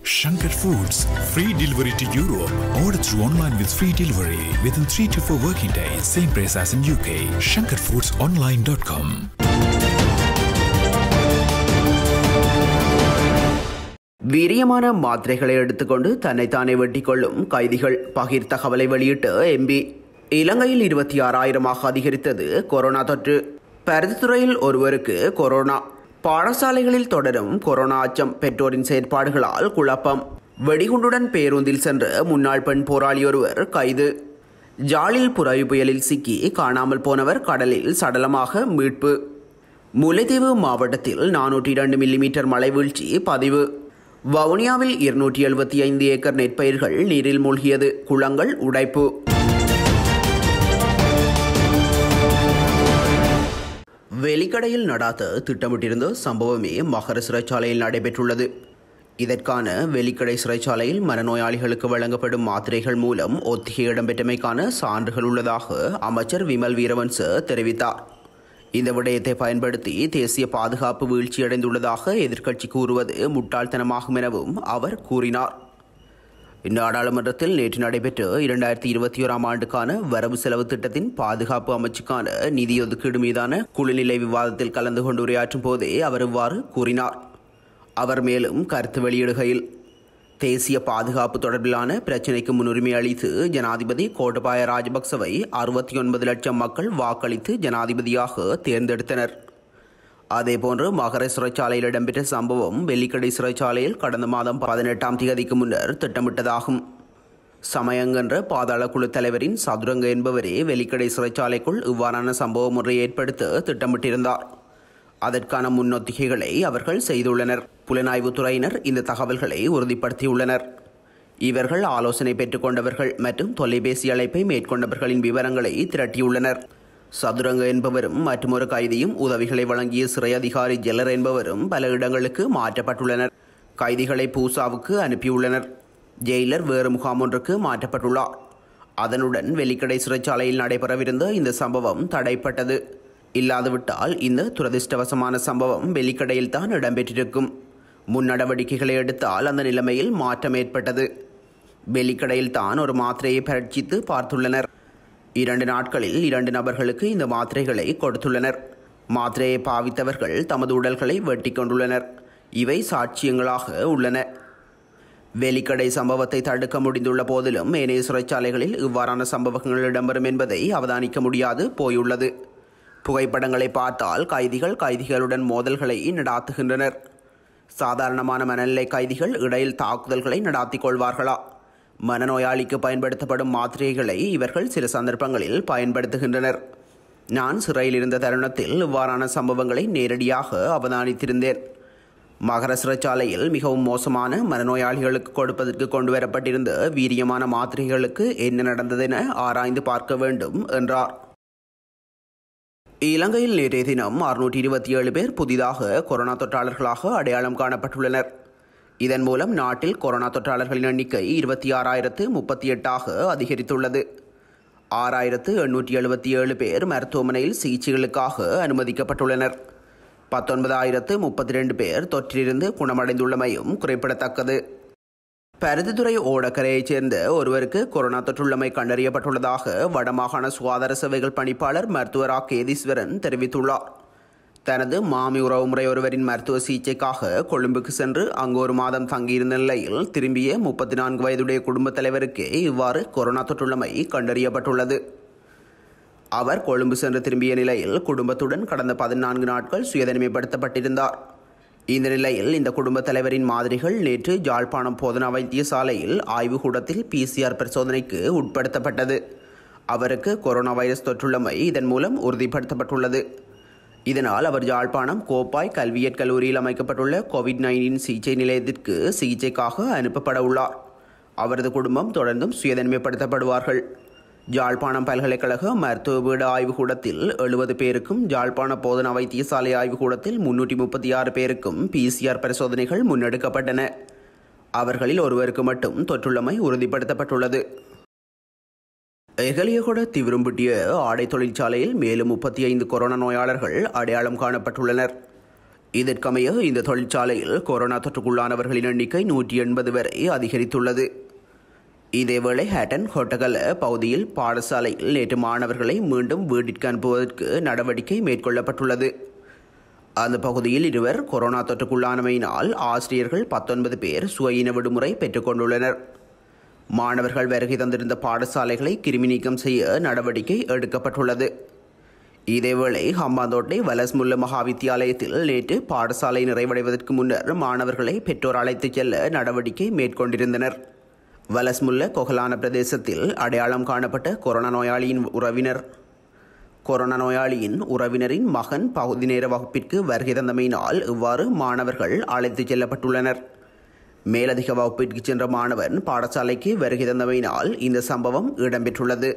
Shankar Foods, free delivery to Europe. Order through online with free delivery within 3 to 4 working days. Same price as in UK. ShankarFoodsOnline.com. வீரியமான மாத்திரைகளை எடுத்துக்கொண்டு தன்னைத்தானே வெட்டிக் கொள்ளும் கைதிகள் பகிர் தகவலை வெளியிட்டு எம்பி இலங்கையில் இருபத்தி ஆறாயிரமாக அதிகரித்தது கொரோனா தொற்று பருத்தித்துறையில் ஒருவருக்கு கொரோனா பாடசாலைகளில் தொடரும் கொரோனா அச்சம் பெற்றோரின் செயற்பாடுகளால் குழப்பம் வெடிகுண்டுடன் பேருந்தில் சென்ற முன்னாள் பெண் போராளி ஒருவர் கைது ஜாலில் புரவி புயலில் சிக்கி காணாமல் போனவர் கடலில் சடலமாக மீட்பு முல்லைத்தீவு மாவட்டத்தில் நானூற்றி இரண்டு மில்லிமீட்டர் மழை வீழ்ச்சி பதிவு வவுனியாவில் இருநூற்றி எழுபத்தி ஐந்து ஏக்கர் நெற்பயிர்கள் நீரில் மூழ்கியது குளங்கள் உடைப்பு வெளிக்கடையில் நடாத்த திட்டமிட்டிருந்த சம்பவமே மகர சிறைச்சாலையில் நடைபெற்றுள்ளது இதற்கான வெளிக்கடை சிறைச்சாலையில் மனநோயாளிகளுக்கு வழங்கப்படும் மாத்திரைகள் மூலம் ஒத்திகை இடம்பெற்றமைக்கான சான்றுகள் உள்ளதாக அமைச்சர் விமல் வீரவன்ச தெரிவித்தார் இந்த விடயத்தை பயன்படுத்தி தேசிய பாதுகாப்பு வீழ்ச்சியடைந்துள்ளதாக எதிர்க்கட்சி கூறுவது முட்டாள்தனமாகும் எனவும் அவர் கூறினார் நாடாளுமன்றத்தில் நேற்று நடைபெற்ற இரண்டாயிரத்தி இருபத்தி ஓராம் ஆண்டுக்கான வரவு செலவு திட்டத்தின் பாதுகாப்பு அமைச்சுக்கான நிதி ஒதுக்கீடு மீதான குழுநிலை விவாதத்தில் கலந்து கொண்டு உரையாற்றும் போதே அவர் இவ்வாறு கூறினார் அவர் மேலும் கருத்து வெளியிடுகையில் தேசிய பாதுகாப்பு தொடர்பிலான பிரச்சினைக்கு முன்னுரிமை அளித்து ஜனாதிபதி கோட்டபாய ராஜபக்சவை அறுபத்தி ஒன்பது லட்சம் மக்கள் வாக்களித்து ஜனாதிபதியாக தேர்ந்தெடுத்தனர் அதேபோன்று மகர சிறைச்சாலையில் இடம்பெற்ற சம்பவம் வெள்ளிக்கடை சிறைச்சாலையில் கடந்த மாதம் பதினெட்டாம் தேதிக்கு முன்னர் திட்டமிட்டதாகும் சமயங்கென்ற பாதாள குழு தலைவரின் சதுரங்க என்பவரே வெள்ளிக்கடை சிறைச்சாலைக்குள் இவ்வாறான சம்பவம் ஒன்றை ஏற்படுத்த திட்டமிட்டிருந்தார் அதற்கான முன்னொத்திகைகளை அவர்கள் செய்துள்ளனர் புலனாய்வுத் துறையினர் இந்த தகவல்களை உறுதிப்படுத்தியுள்ளனர் இவர்கள் ஆலோசனை பெற்றுக்கொண்டவர்கள் மற்றும் தொலைபேசி அழைப்பை மேற்கொண்டவர்களின் விவரங்களை திரட்டியுள்ளனர் சதுரங்க என்பவரும் மற்றொரு கைதியும் உதவிகளை வழங்கிய சிறை அதிகாரி ஜெல்லர் என்பவரும் பல இடங்களுக்கு மாற்றப்பட்டுள்ளனர் கைதிகளை பூசாவுக்கு அனுப்பியுள்ளனர் ஜெயிலர் வேறு முகாம் ஒன்றுக்கு மாற்றப்பட்டுள்ளார் அதனுடன் வெள்ளிக்கடை சிறைச்சாலையில் நடைபெறவிருந்த இந்த சம்பவம் தடைப்பட்டது இல்லாதுவிட்டால் இந்த துரதிர்ஷ்டவசமான சம்பவம் வெள்ளிக்கடையில் தான் இடம்பெற்றிருக்கும் முன் நடவடிக்கைகளை எடுத்தால் அந்த நிலைமையில் மாற்றம் ஏற்பட்டது வெள்ளிக்கடையில் தான் ஒரு மாத்திரையை பரீட்சித்து பார்த்துள்ளனர் இரண்டு நாட்களில் இரண்டு நபர்களுக்கு இந்த மாத்திரைகளை கொடுத்துள்ளனர் மாத்திரையை பாவித்தவர்கள் தமது உடல்களை வெட்டி கொண்டுள்ளனர் இவை சாட்சியங்களாக உள்ளன வேலிக்கடை சம்பவத்தை தடுக்க முடிந்துள்ள போதிலும் ஏனைய சிறைச்சாலைகளில் இவ்வாறான சம்பவங்கள் இடம்பெறும் என்பதை அவதானிக்க முடியாது போயுள்ளது புகைப்படங்களை பார்த்தால் கைதிகள் கைதிகளுடன் மோதல்களை நடாத்துகின்றனர் சாதாரணமான மனநிலை கைதிகள் இடையில் தாக்குதல்களை நடாத்திக் கொள்வார்களா மனநோயாளிக்கு பயன்படுத்தப்படும் மாத்திரைகளை இவர்கள் சில சந்தர்ப்பங்களில் பயன்படுத்துகின்றனர் நான் சிறையில் இருந்த தருணத்தில் இவ்வாறான சம்பவங்களை நேரடியாக அவதானித்திருந்தேன் மகர சிறைச்சாலையில் மிகவும் மோசமான மனநோயாளிகளுக்கு கொடுப்பதற்கு கொண்டு வரப்பட்டிருந்த வீரியமான மாத்திரைகளுக்கு என்ன நடந்ததென ஆராய்ந்து பார்க்க வேண்டும் என்றார் இலங்கையில் நேற்றைய தினம் அறுநூற்றி இருபத்தி ஏழு பேர் புதிதாக கொரோனா தொற்றாளர்களாக அடையாளம் காணப்பட்டுள்ளனர் இதன் மூலம் நாட்டில் கொரோனா தொற்றாளர்களின் எண்ணிக்கை இருபத்தி ஆறாயிரத்து முப்பத்தி எட்டாக அதிகரித்துள்ளது ஆறாயிரத்து எண்ணூற்றி எழுபத்தி ஏழு பேர் மருத்துவமனையில் சிகிச்சைகளுக்காக அனுமதிக்கப்பட்டுள்ளனர் பத்தொன்பதாயிரத்து முப்பத்தி ரெண்டு பேர் தொற்றிலிருந்து குணமடைந்துள்ளமையும் குறிப்பிடத்தக்கது பருத்தித்துறை ஓடக்கரையைச் சேர்ந்த ஒருவருக்கு கொரோனா தொற்றுள்ளமை கண்டறியப்பட்டுள்ளதாக வடமாகாண சுகாதார சேவைகள் பணிப்பாளர் மருத்துவர் ஆ கேதீஸ்வரன் தெரிவித்துள்ளார் தனது மாமி உறவுமுறை ஒருவரின் மருத்துவ சிகிச்சைக்காக கொழும்புக்கு சென்று அங்கு ஒரு மாதம் தங்கியிருந்த நிலையில் திரும்பிய முப்பத்தி நான்கு வயதுடைய குடும்பத் தலைவருக்கே இவ்வாறு கொரோனா தொற்றுள்ளமை கண்டறியப்பட்டுள்ளது அவர் கொழும்பு சென்று திரும்பிய நிலையில் குடும்பத்துடன் கடந்த பதினான்கு நாட்கள் சுயதனிமைப்படுத்தப்பட்டிருந்தார் இந்த நிலையில் இந்த குடும்பத் தலைவரின் மாதிரிகள் நேற்று ஜாழ்ப்பாணம் போதனா வைத்தியசாலையில் ஆய்வுக்கூடத்தில் பிசிஆர் பரிசோதனைக்கு உட்படுத்தப்பட்டது அவருக்கு கொரோனா வைரஸ் தொற்றுள்ளமை இதன் மூலம் உறுதிப்படுத்தப்பட்டுள்ளது இதனால் அவர் யாழ்ப்பாணம் கோப்பாய் கல்வியற் கல்லூரியில் அமைக்கப்பட்டுள்ள கோவிட் நைன்டீன் சிகிச்சை நிலையத்திற்கு சிகிச்சைக்காக அனுப்பப்பட உள்ளார் அவரது குடும்பம் தொடர்ந்தும் சுயதனிமைப்படுத்தப்படுவார்கள் ஜாழ்ப்பாணம் பல்கலைக்கழக மருத்துவ வீடு ஆய்வுக்கூடத்தில் எழுபது பேருக்கும் ஜாழ்ப்பாண போதனா வைத்தியசாலை ஆய்வுக்கூடத்தில் முன்னூற்றி முப்பத்தி ஆறு பேருக்கும் பிசிஆர் பரிசோதனைகள் முன்னெடுக்கப்பட்டன அவர்களில் ஒருவருக்கு மட்டும் தொற்றுள்ளமை உறுதிப்படுத்தப்பட்டுள்ளது எகலியகொட திவிரும்புட்டிய ஆடை தொழிற்சாலையில் மேலும் முப்பத்தி ஐந்து கொரோனா நோயாளர்கள் அடையாளம் காணப்பட்டுள்ளனர் இதற்கமைய இந்த தொழிற்சாலையில் கொரோனா தொற்றுக்குள்ளானவர்களின் எண்ணிக்கை நூற்றி எண்பது வரை அதிகரித்துள்ளது இதேவேளை ஹேட்டன் ஹொட்டகல பகுதியில் பாடசாலையில் நேற்று மாணவர்களை மீண்டும் வீட்டிற்கு அனுப்புவதற்கு நடவடிக்கை மேற்கொள்ளப்பட்டுள்ளது அந்த பகுதியில் இருவர் கொரோனா தொற்றுக்குள்ளானமையினால் ஆசிரியர்கள் பத்தொன்பது பேர் சுயின விடுமுறை பெற்றுக்கொண்டுள்ளனர் மாணவர்கள் வருகை தந்திருந்த பாடசாலைகளை கிருமி நீக்கம் செய்ய நடவடிக்கை எடுக்கப்பட்டுள்ளது இதேவேளை ஹம்பாந்தோட்டை வலஸ்முல்ல மகாவித்தியாலயத்தில் நேற்று பாடசாலை நிறைவடைவதற்கு முன்னர் மாணவர்களை பெற்றோர் அழைத்துச் செல்ல நடவடிக்கை மேற்கொண்டிருந்தனர் வலஸ்முல்ல கொகலான பிரதேசத்தில் அடையாளம் காணப்பட்ட கொரோனா நோயாளியின் உறவினர் கொரோனா நோயாளியின் உறவினரின் மகன் பகுதி நேர வகுப்பிற்கு வருகை தந்தமையினால் இவ்வாறு மாணவர்கள் அழைத்துச் செல்லப்பட்டுள்ளனர் மேலதிக வகுப்பிற்கு சென்ற மாணவன் பாடசாலைக்கு வருகை தந்தமையினால் இந்த சம்பவம் இடம்பெற்றுள்ளது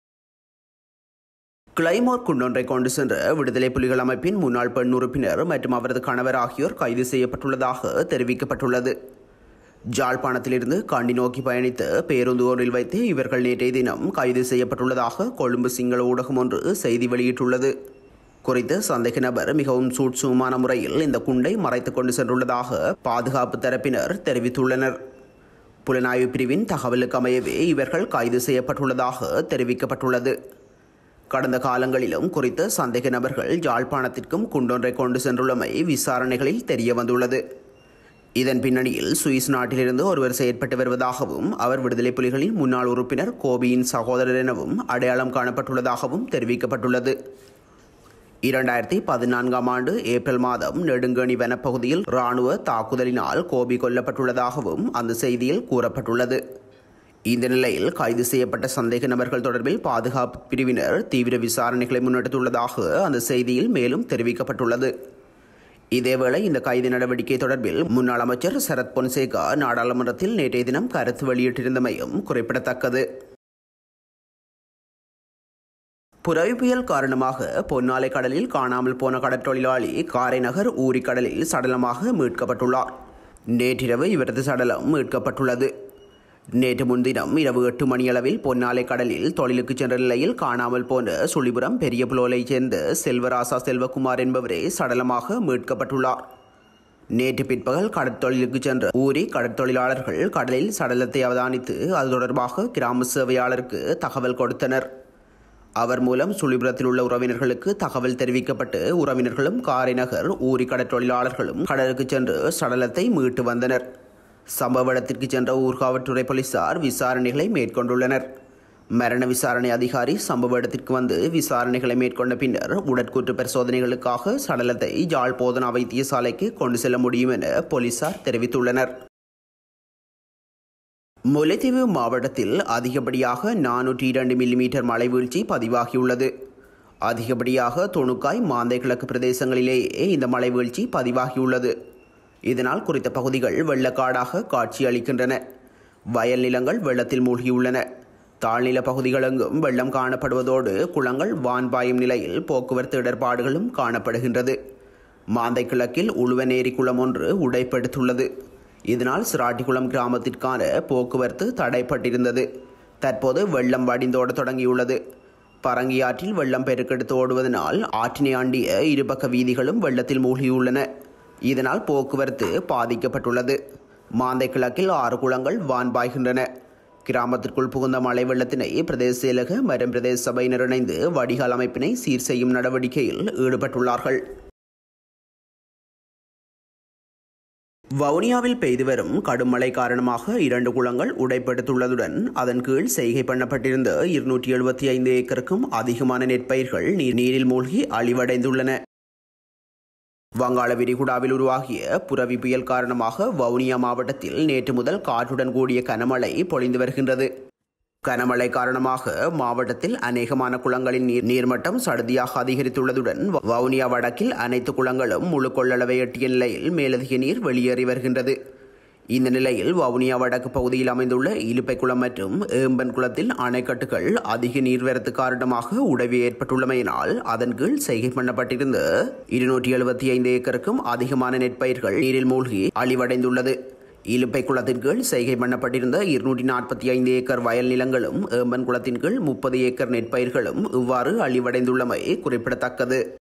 கிளைமோர் குண்டொன்றை கொண்டு சென்ற விடுதலை புலிகள் அமைப்பின் முன்னாள் பெண் உறுப்பினர் மற்றும் அவரது கணவர் ஆகியோர் கைது செய்யப்பட்டுள்ளதாக தெரிவிக்கப்பட்டுள்ளது ஜாழ்ப்பாணத்திலிருந்து காண்டி நோக்கி பயணித்த பேருந்து ஒன்றில் வைத்து இவர்கள் நேற்றைய தினம் கைது செய்யப்பட்டுள்ளதாக கொழும்பு சிங்கள ஊடகம் ஒன்று செய்தி வெளியிட்டுள்ளது குறித்த சந்தேக நபர் மிகவும் சூட்சுமமான முறையில் இந்த குண்டை மறைத்துக் கொண்டு சென்றுள்ளதாக பாதுகாப்பு தரப்பினர் தெரிவித்துள்ளனர் புலனாய்வு பிரிவின் தகவலுக்கு அமையவே இவர்கள் கைது செய்யப்பட்டுள்ளதாக தெரிவிக்கப்பட்டுள்ளது கடந்த காலங்களிலும் குறித்த சந்தேக நபர்கள் யாழ்ப்பாணத்திற்கும் குண்டொன்றை கொண்டு சென்றுள்ளமை விசாரணைகளில் தெரிய வந்துள்ளது இதன் பின்னணியில் சுவிஸ் நாட்டிலிருந்து ஒருவர் செயற்பட்டு வருவதாகவும் அவர் விடுதலை புலிகளின் முன்னாள் உறுப்பினர் கோபியின் சகோதரர் எனவும் அடையாளம் காணப்பட்டுள்ளதாகவும் தெரிவிக்கப்பட்டுள்ளது இரண்டாயிரத்தி பதினான்காம் ஆண்டு ஏப்ரல் மாதம் நெடுங்கணி வனப்பகுதியில் இராணுவ தாக்குதலினால் கோபி கொல்லப்பட்டுள்ளதாகவும் அந்த செய்தியில் கூறப்பட்டுள்ளது இந்த நிலையில் கைது செய்யப்பட்ட சந்தேக நபர்கள் தொடர்பில் பாதுகாப்பு பிரிவினர் தீவிர விசாரணைகளை முன்னெடுத்துள்ளதாக அந்த செய்தியில் மேலும் தெரிவிக்கப்பட்டுள்ளது இதேவேளை இந்த கைது நடவடிக்கை தொடர்பில் முன்னாள் அமைச்சர் சரத் பொன்சேகா நாடாளுமன்றத்தில் நேற்றைய தினம் கருத்து வெளியிட்டிருந்தமையும் குறிப்பிடத்தக்கது புரவி புயல் காரணமாக பொன்னாலை கடலில் காணாமல் போன கடற்றொழிலாளி காரைநகர் ஊரி கடலில் சடலமாக மீட்கப்பட்டுள்ளார் நேற்றிரவு இவரது சடலம் மீட்கப்பட்டுள்ளது நேற்று முன்தினம் இரவு எட்டு மணியளவில் பொன்னாலை கடலில் தொழிலுக்கு சென்ற நிலையில் காணாமல் போன சுழிபுரம் பெரிய புலோலைச் சேர்ந்த செல்வராசா செல்வகுமார் என்பவரே சடலமாக மீட்கப்பட்டுள்ளார் நேற்று பிற்பகல் கடற்தொழிலுக்கு சென்ற ஊரி கடற்தொழிலாளர்கள் கடலில் சடலத்தை அவதானித்து அது தொடர்பாக கிராம சேவையாளருக்கு தகவல் கொடுத்தனர் அவர் மூலம் சுழிபுரத்தில் உள்ள உறவினர்களுக்கு தகவல் தெரிவிக்கப்பட்டு உறவினர்களும் காரைநகர் ஊரி கடற்தொழிலாளர்களும் கடலுக்கு சென்று சடலத்தை மீட்டு வந்தனர் சம்பவ இடத்திற்கு சென்ற ஊர்காவல்துறை போலீசார் விசாரணைகளை மேற்கொண்டுள்ளனர் மரண விசாரணை அதிகாரி சம்பவ இடத்திற்கு வந்து விசாரணைகளை மேற்கொண்ட பின்னர் உடற்கூற்று பரிசோதனைகளுக்காக சடலத்தை யாழ் போதனா வைத்தியசாலைக்கு கொண்டு செல்ல முடியும் என போலீசார் தெரிவித்துள்ளனர் முல்லைத்தீவு மாவட்டத்தில் அதிகப்படியாக நானூற்றி இரண்டு மில்லிமீட்டர் மழை வீழ்ச்சி பதிவாகியுள்ளது அதிகப்படியாக தொணுக்காய் மாந்தை கிழக்கு பிரதேசங்களிலேயே இந்த மழை வீழ்ச்சி பதிவாகியுள்ளது இதனால் குறித்த பகுதிகள் வெள்ளக்காடாக காட்சியளிக்கின்றன வயல் நிலங்கள் வெள்ளத்தில் மூழ்கியுள்ளன தாழ்நில பகுதிகளெங்கும் வெள்ளம் காணப்படுவதோடு குளங்கள் வான்பாயும் நிலையில் போக்குவரத்து இடர்பாடுகளும் காணப்படுகின்றது மாந்தை கிழக்கில் உழுவநேரி குளம் ஒன்று உடைப்படுத்துள்ளது இதனால் சிராட்டிக்குளம் கிராமத்திற்கான போக்குவரத்து தடைப்பட்டிருந்தது தற்போது வெள்ளம் வடிந்தோட தொடங்கியுள்ளது பரங்கி ஆற்றில் வெள்ளம் பெருக்கெடுத்து ஓடுவதனால் ஆற்றினை ஆண்டிய இருபக்க வீதிகளும் வெள்ளத்தில் மூழ்கியுள்ளன இதனால் போக்குவரத்து பாதிக்கப்பட்டுள்ளது மாந்தை கிழக்கில் ஆறு குளங்கள் வான்பாய்கின்றன கிராமத்திற்குள் புகுந்த மழை வெள்ளத்தினை பிரதேச செயலக மற்றும் பிரதேச சபையினர் இணைந்து வடிகால் அமைப்பினை சீர் செய்யும் நடவடிக்கையில் ஈடுபட்டுள்ளார்கள் வவுனியாவில் பெய்து வரும் கடும் மழை காரணமாக இரண்டு குளங்கள் உடைப்படுத்துள்ளதுடன் அதன் கீழ் செய்கை பண்ணப்பட்டிருந்த இருநூற்றி எழுபத்தி ஐந்து ஏக்கருக்கும் அதிகமான நெற்பயிர்கள் நீர் நீரில் மூழ்கி அழிவடைந்துள்ளன வங்காள விரிகுடாவில் உருவாகிய புரவி புயல் காரணமாக வவுனியா மாவட்டத்தில் நேற்று முதல் காற்றுடன் கூடிய கனமழை பொழிந்து வருகின்றது கனமழை காரணமாக மாவட்டத்தில் அநேகமான குளங்களின் நீர் நீர்மட்டம் சடுதியாக அதிகரித்துள்ளதுடன் வவுனியா வடக்கில் அனைத்து குளங்களும் முழு கொள்ளளவை எட்டிய நிலையில் மேலதிக நீர் வெளியேறி வருகின்றது இந்த நிலையில் வவுனியா வடக்கு பகுதியில் அமைந்துள்ள இலுப்பை குளம் மற்றும் ஏம்பன் குளத்தில் அணைக்கட்டுகள் அதிக நீர்வரத்து காரணமாக உடவி ஏற்பட்டுள்ளமையினால் அதன் கீழ் செய்கை பண்ணப்பட்டிருந்த இருநூற்றி எழுபத்தி ஐந்து ஏக்கருக்கும் அதிகமான நெற்பயிர்கள் நீரில் மூழ்கி அழிவடைந்துள்ளது இலுப்பை குளத்தின் கீழ் செய்கை பண்ணப்பட்டிருந்த இருநூற்றி நாற்பத்தி ஐந்து ஏக்கர் வயல் நிலங்களும் ஏம்பன் குளத்தின் கீழ் முப்பது ஏக்கர் நெற்பயிர்களும் இவ்வாறு அழிவடைந்துள்ளமை குறிப்பிடத்தக்கது